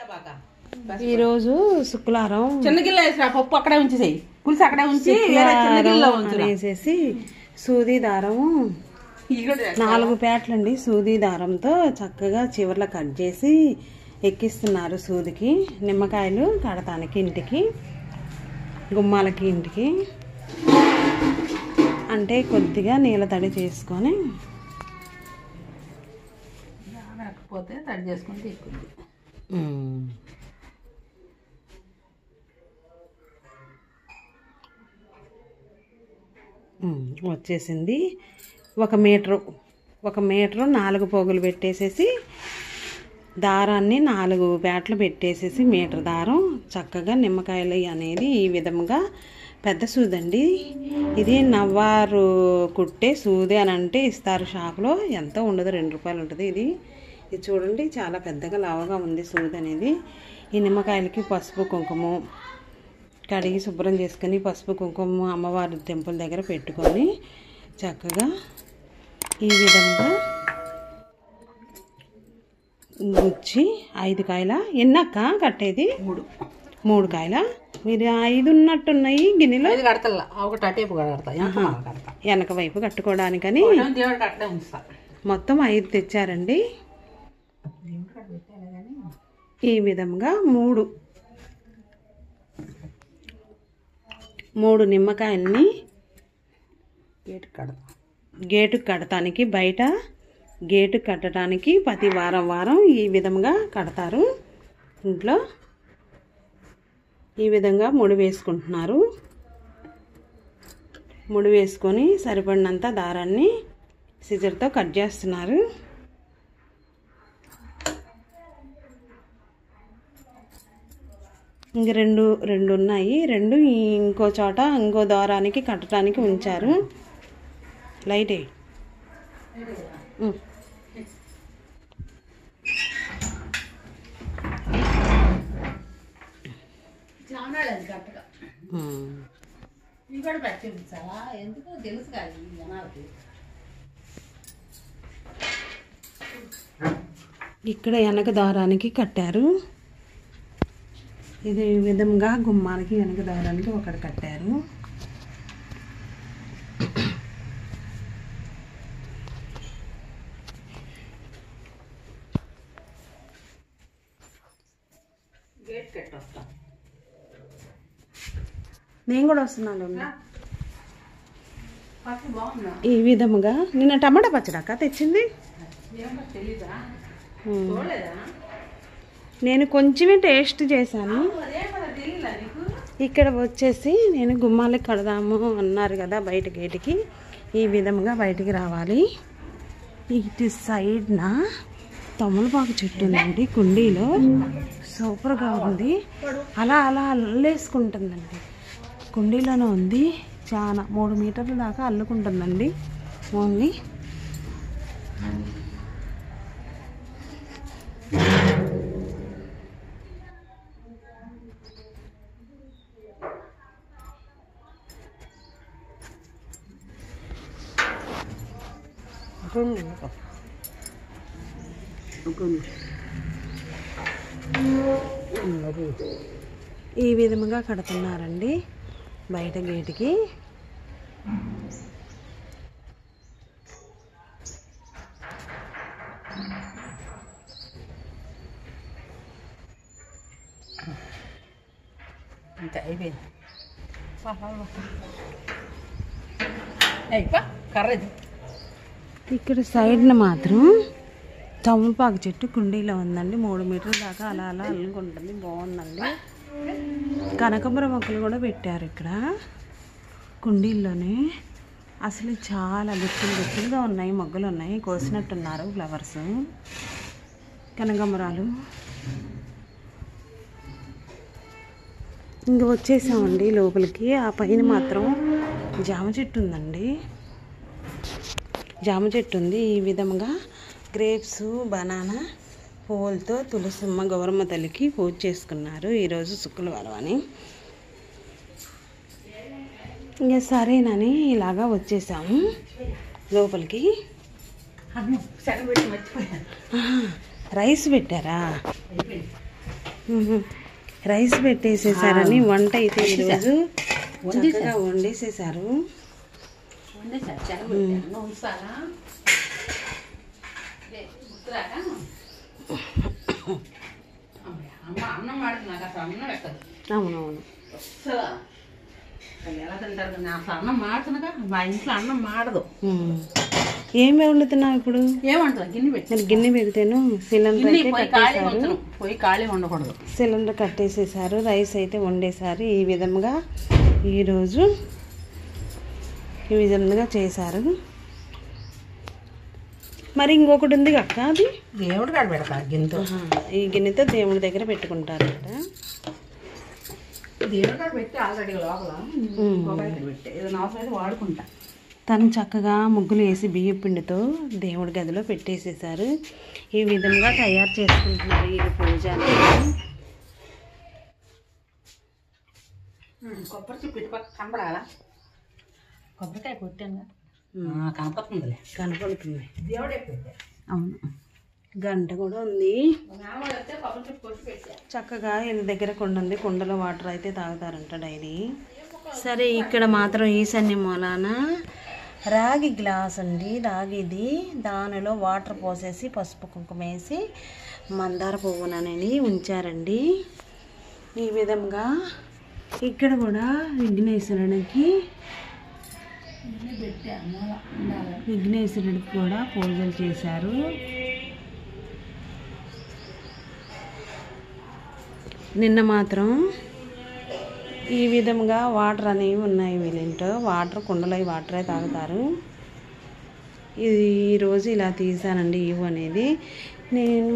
ఈరోజు శుక్రవారం చిన్న గిన్నె వేసిరా పప్పు అక్కడే ఉంచేసేయి పులుసు అక్కడే ఉంచి వేరే చిన్న గిన్నెలో ఉంచురా వేసేసి సూది దారం ఇది కూడా చేస్తా. నాలుగు పేటలండి సూది దారంతో చక్కగా చివర్లో కట్ చేసి ఎక్కిస్తున్నారు సూదికి నిమ్మకాయలు కడతానికి ఇంటికి గుమ్మాలకి ఇంటికి అంటే కొద్దిగా నీళ్ళ తడి చేసుకొని రాకపోతే తడి చేసుకుంటే ఎక్కుద్ది ఉమ్, ఉమ్, వచ్చేసింది ఒక మీటరు ఒక మీటరు నాలుగు పోగులు పెట్టేసేసి దారాన్ని నాలుగు బ్యాట్లు పెట్టేసేసి మీటర్ దారం చక్కగా నిమ్మకాయలు అనేది ఈ విధంగా పెద్ద సూదండి ఇది నవ్వారు కుట్టే సూది అని అంటే ఇస్తారు షాపులో ఎంత ఉండదు రెండు రూపాయలు ఉంటుంది ఇది ఇది చూడండి చాలా పెద్దగా లావుగా ఉంది సూది అనేది ఈ నిమ్మకాయలకి పసుపు కుంకుమ కడిగి శుభ్రం చేసుకొని పసుపు కుంకుమ అమ్మవారి టెంపుల్ దగ్గర పెట్టుకొని చక్కగా ఈ విధంగా గుచ్చి ఐదు కాయల ఎన్నక్క కట్టేది మూడు మూడు కాయల మీరు ఐదు ఉన్నట్టున్నాయి గిన్నెలో ఇది కడతల్లా ఒకటి అటేపు కడతా ఎంత మాల కడతా వెనక వైపు కట్టుకోవడానికని ఒకటేమో దేవుడికి అక్కడే ఉంచుతా మొత్తం ఐదు తెచ్చారండి ఈ విధంగా మూడు మూడు నిమ్మకాయల్ని గేటు కడతా గేటు కడటానికి బయట గేటు కట్టడానికి ప్రతి వారం వారం ఈ విధంగా కడతారు ఇంట్లో ఈ విధంగా ముడి వేసుకుంటున్నారు ముడి వేసుకొని సరిపడినంత దారాన్ని సిజర్తో కట్ చేస్తున్నారు ఇంక రెండు రెండు ఉన్నాయి రెండు ఇంకో చోట ఇంకో దారానికి కట్టడానికి ఉంచారు లైట్ వేయి. ఉమ్. కట్టగా ఉమ్. ఇవి కూడా పెట్టి ఉంచాలా ఎందుకో తెలుసు కాదు ఈ జనాలకి ఇక్కడ వెనక దారానికి కట్టారు ఇది ఈ విధంగా గుమ్మాలకి వెనక దారానికి ఒకటి కట్టారు గేట్ కట్టొస్తా నేను కూడా వస్తున్నాను పక్కన బాగుందా ఈ విధముగా నిన్న టమాటా పచ్చడాక తెచ్చింది ఏమో తెలీదా ఉమ్. చూడలేదా నేను కొంచెమే టేస్ట్ చేశాను అదే కదా తెలీదా నీకు ఇక్కడ వచ్చేసి నేను గుమ్మాలకి కడదాము అన్నారు కదా బయట గేటుకి ఈ విధంగా బయటికి రావాలి ఇటు సైడ్న తమలపాకు చెట్టు ఉందండి కుండీలో సూపర్గా ఉంది అలా అలా అల్లేసుకుంటుందండి కుండీలోనే ఉంది చాలా మూడు మీటర్ల దాకా అల్లుకుంటుందండి ఓన్లీ ఈ విధముగా కడుతున్నారండి బయట గేటుకి అంతే అయిపోయింది అయిపో కర్ర ఇది ఇక్కడ సైడ్న మాత్రం తమలపాకు చెట్టు కుండీలో ఉందండి మూడు మీటర్ల దాకా అలా అలా అల్లుకుంటుంది బాగుందండి కనకాంబర మొక్కలు కూడా పెట్టారు ఇక్కడ కుండీల్లోనే అసలు చాలా గుత్తులు గుత్తులుగా ఉన్నాయి మొగ్గలు ఉన్నాయి కోసినట్టున్నారు ఫ్లవర్స్ కనకాంబరాలు ఇంక వచ్చేసామండి లోపలికి ఆ పైన మాత్రం జామ చెట్టు ఉందండి జామ చెట్టు ఉంది ఈ విధంగా గ్రేప్స్ బనానా పువ్వులతో తులసమ్మ గౌరమ్మ తల్లికి పూజ చేసుకున్నారు ఈరోజు శుక్రవారం అని ఇంకా సరేనని ఇలాగా వచ్చేసాము లోపలికి అన్నం శనగ పెట్టి మర్చిపోయాను ఆహా, రైస్ పెట్టారా అయిపోయింది మ్మ్. రైస్ పెట్టేసేసారని వంట అయితే ఈరోజు చక్కగా వండేసేసారు వండేసారు చెరగ పెట్టాను ఉంచాలా లే, గుర్తురాక అమ్మయ్య, అమ్మ అన్నం మాడుతుంది నాకు అసలు అన్నం పెట్టదు అవునవును అసలు అసలు ఎలా తింటారు కానీ అసలు అన్నం మాడుతుందిగా మా ఇంట్లో అన్నం మాడదు మ్మ్. ఏం వండుతున్నావు ఇప్పుడు ఏమంటుంది గిన్నె పెట్టి నేను గిన్నె పెడితేను సిలిండర్ గిన్నె అయితే పోయి ఖాళీ కట్టేశారు ఉంచను పోయి ఖాళీ ఉండకూడదు సిలిండర్ కట్టేసేసారు రైస్ అయితే వండేశారు ఈ విధంగా ఈరోజు ఈ విధంగా చేశారు మరి ఇంకొకటి ఉంది అక్క అది దేవుడు కాడ పెడతా గిన్నెతో ఆహా, ఈ గిన్నెతో దేవుడి దగ్గర పెట్టుకుంటారట దేవుడు కాడ పెట్టి ఆల్రెడీ లోపల మొబైల్ కాడ పెట్టి ఏదైనా అవసరం అయితే వాడుకుంటా తను చక్కగా ముగ్గులు వేసి బియ్య పిండితో దేవుడి గదిలో పెట్టేసేసారు ఈ విధంగా తయారు చేసుకుంటున్నారు ఈ పూజ అనేది. కొబ్బరి చెప్పి ఇటు పక్క కనపడాలా కొబ్బరికాయ కొట్టాను కనపడుతుందిలే కనపడుతుంది దేవుడే పెట్టా అవును గంట కూడా ఉంది నాన్నవాళ్ళు వస్తే కొబ్బరి చెప్పి కొట్టి పెట్టా చక్కగా వీళ్ళ దగ్గర కొండ ఉంది కుండలో వాటర్ అయితే తాగుతారంట డైలీ సరే ఇక్కడ మాత్రం ఈశాన్య మూలాన రాగి గ్లాస్ అండి రాగిది దానిలో వాటర్ పోసేసి పసుపు కుంకుమ వేసి మందార పువ్వునని ఉంచారండి ఈ విధంగా ఇక్కడ కూడా విఘ్నేశ్వరునికి పెట్టా మూల ఉండాలి విఘ్నేశ్వరుడికి కూడా పూజలు చేశారు నిన్న మాత్రం ఈ విధంగా వాటర్ అనేవి ఉన్నాయి వీళ్ళింటో వాటర్ కుండలో వాటరే తాగుతారు ఇది ఈరోజు ఇలా తీసానండి ఇవ్ అనేది నేను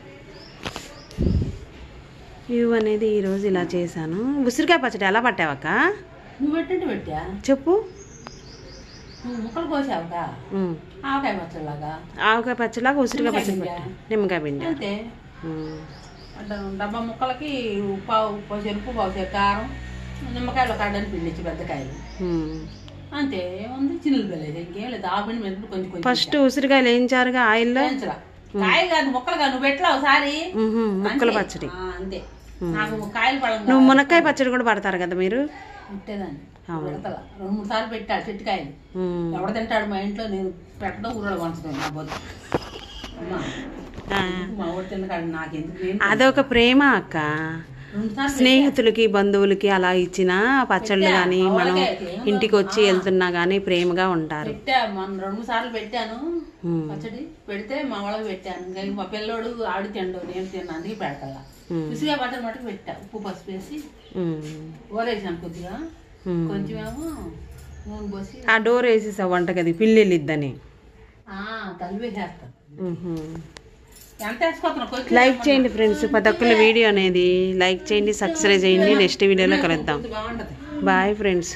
ఇవ్ అనేది ఈరోజు ఇలా చేశాను ఉసిరికాయ పచ్చడి ఎలా పట్టావక్క నువ్వు పెట్టంటే పెట్టా చెప్పు నువ్వు ముక్కలు కోసావుగా ఉమ్. ఆవకాయ పచ్చడిలాగా ఆవకాయ పచ్చడిలాగా ఉసిరికాయ పచ్చడి నిమ్మకాయ పెట్టా నిమ్మకాయ పిండి అంతే ఉమ్. అంటే డబ్బా ముక్కలకి పావు పావు చెరుపు పావు చెరు కారం నిమ్మకాయలు ఒక అడ్డని పిండిచ్చి పెద్దకాయలు ఉమ్. అంతే ఏముంది చిల్లులు వెళ్ళేది ఇంకేం లేదు ఆ పిండి మీద కొంచెం కొంచెం ఫస్ట్ ఉసిరికాయలు వేయించారుగా ఆయిల్లో వేయించరా. కాయలు కాదు ముక్కలు కాదు నువ్వు పెట్టలా ఒకసారి ఉహు, ముక్కల అంతే. పచ్చడి ఆ, అంతే నాకు కాయలు పడం నువ్వు మునక్కాయ పచ్చడి కూడా పడతారు కదా మీరు పెట్టేదాన్ని అవును. పెడతలా రెండు మూడు సార్లు పెట్టాడు చెట్టుకాయలు ఉమ్. ఎవడ తింటాడు మా ఇంట్లో నేను పెట్టడం ఊరలో పంచుతాను నా బొద్దు అమ్మా ఆ, మా ఊరు తిన్నకాడు నాకెందుకు నేను అదొక ప్రేమ అక్క రెండు సార్లు స్నేహితులకి బంధువులకి అలా ఇచ్చిన పచ్చళ్ళు కానీ మనం ఇంటికి వచ్చి వెళ్తున్నా కానీ ప్రేమగా ఉంటారు పెట్టా మొన్న రెండు మూడు సార్లు పెట్టాను ఉమ్. పచ్చడి పెడితే మా వాళ్ళకి పెట్టాను ఇంకా మా పిల్లోడు ఆడి తిండు నేను తిన్నా అందుకే పెడతా ఉమ్. ఉసిగా బట్టర్ మటుకు పెట్టా ఉప్పు పసుపు వేసి ఉమ్. ఊరేసాను కొద్దిగా ఉమ్. కొంచెం ఏమో నూనె పోసి ఆ డోర్ వేసేసా వంటగది పిల్లెళ్ళిద్దని ఆ, తలిపేసేస్తాను ఉహు. ఎంత వేసుకోతున్నావు కొంచెం లైక్ చేయండి ఫ్రెండ్స్ ప్రతి ఒక్కరి వీడియో అనేది లైక్ చేయండి సబ్స్క్రైబ్ చేయండి నెక్స్ట్ వీడియోలో కలుద్దాం ఇది బాగుంటది బాయ్ ఫ్రెండ్స్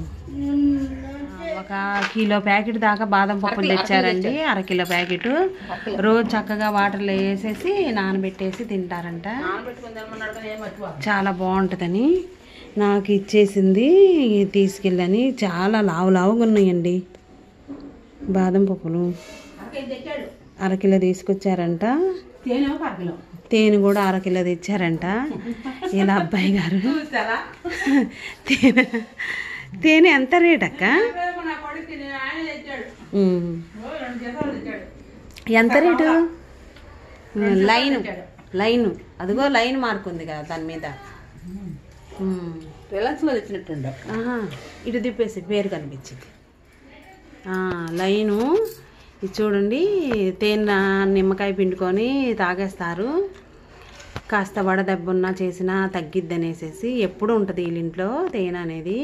ఒక కిలో ప్యాకెట్ దాకా బాదం పప్పులు తెచ్చారండి అర కిలో ప్యాకెట్ రోజు చక్కగా వాటర్లో వేసేసి నానబెట్టేసి తింటారంట నానబెట్టుకుని తెమ్మన్నాడు కానీ ఏం మర్చిపో చాలా బాగుంటుందని నాకు ఇచ్చేసింది తీసుకెళ్ళని చాలా లావు లావుగా ఉన్నాయండి బాదం పప్పులు అరకేజీ తెచ్చాడు అరకిలో తీసుకొచ్చారంట తేనె ఒక అరకిలో తేనె కూడా అరకిలో తెచ్చారంట ఇలా అబ్బాయి గారు చూస్తారా తేనె తేనె ఎంత రేట్ అక్క రేపు నా కొడుకు నేను ఆయన తెచ్చాడు ఉమ్. ఓ, రెండు జతలు తెచ్చాడు ఎంత రేటు లైన్ లైన్ అదిగో లైన్ మార్క్ ఉంది కదా దాని మీద ఉమ్. రిలయన్స్ లో తెచ్చినట్టుండ ఆహా, ఇటు తిప్పేసి పేరు కనిపించింది ఆ, లైను ఇది చూడండి తేనె నిమ్మకాయ పిండుకొని తాగేస్తారు కాస్త వడదెబ్బ ఉన్నా చేసినా తగ్గిద్ది అనేసి ఎప్పుడు ఉంటుంది వీళ్ళింట్లో తేనె అనేది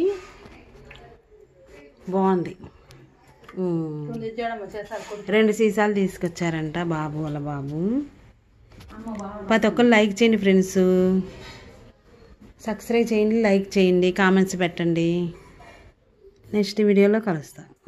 బాగుంది ఉమ్. తెచ్చాడమ్మ చేస్తారు కొడుకు రెండు సీసాలు తీసుకొచ్చారంట బాబు వాళ్ళ బాబు అమ్మ బాగా ప్రతి ఒక్కరు లైక్ చేయండి ఫ్రెండ్స్ సబ్స్క్రైబ్ చేయండి లైక్ చేయండి కామెంట్స్ పెట్టండి నెక్స్ట్ వీడియోలో కలుస్తాం